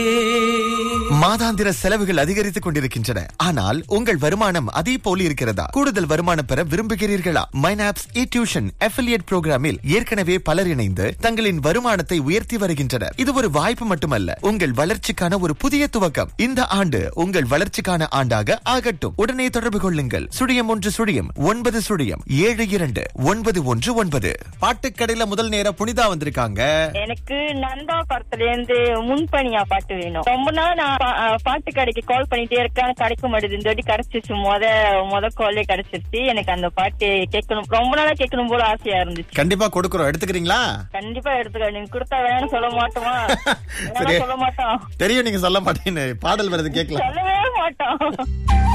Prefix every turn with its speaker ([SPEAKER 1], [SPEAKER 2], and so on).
[SPEAKER 1] மாதாந்திர செலவுகள் அதிகரித்துக் கொண்டிருக்கின்றன ஆனால் உங்கள் வருமானம் அதே போல இருக்கிறதா கூடுதல் வருமானம் பெற விரும்புகிறீர்களா மைனாப்ஸ் இ டியூஷன் அஃபிலியேட் புரோகிராமில் ஏற்கனவே பலர் இணைந்து தங்களின் வருமானத்தை உயர்த்தி வருகின்றனர் இது ஒரு வாய்ப்பு மட்டுமல்ல உங்கள் வளர்ச்சிக்கான ஒரு புதிய துவக்கம் இந்த ஆண்டு உங்கள் வளர்ச்சிக்கான ஆண்டாக ஆகட்டும் உடனே தொடர்பு கொள்ளுங்கள் சுழியம் ஒன்று சுழியம் ஒன்பது சுழியம் ஏழு இரண்டு ஒன்பது ஒன்று ஒன்பது பாட்டுக்கடையில முதல் நேர புனிதா வந்திருக்காங்க
[SPEAKER 2] எனக்கு நந்தா படத்துல இருந்து முன்பணியா பாட்டு வேணும் ரொம்ப நாள் நான் பா- அஹ் பாட்டு கடைக்கு கால் பண்ணிட்டே இருக்கேன் கிடைக்க மாட்டேது இந்த வாட்டி கிடைச்சிச்சு முத முத காலே கிடைச்சிருச்சு எனக்கு அந்த பாட்டு கேட்கணும் ரொம்ப நாளா கேட்கணும் போல ஆசையா இருந்துச்சு
[SPEAKER 1] கண்டிப்பா கொடுக்கறோம் எடுத்துக்கிறீங்களா
[SPEAKER 2] கண்டிப்பா எடுத்துக்க நீங்க கொடுத்தா வேணும்னு சொல்ல மாட்டோமா
[SPEAKER 1] சரி.
[SPEAKER 2] சொல்ல மாட்டோம்
[SPEAKER 1] தெரியும் நீங்க சொல்ல மாட்டேன்னு பாடல் வருது கேட்கலாம்
[SPEAKER 2] சொல்லவே மாட்டோம்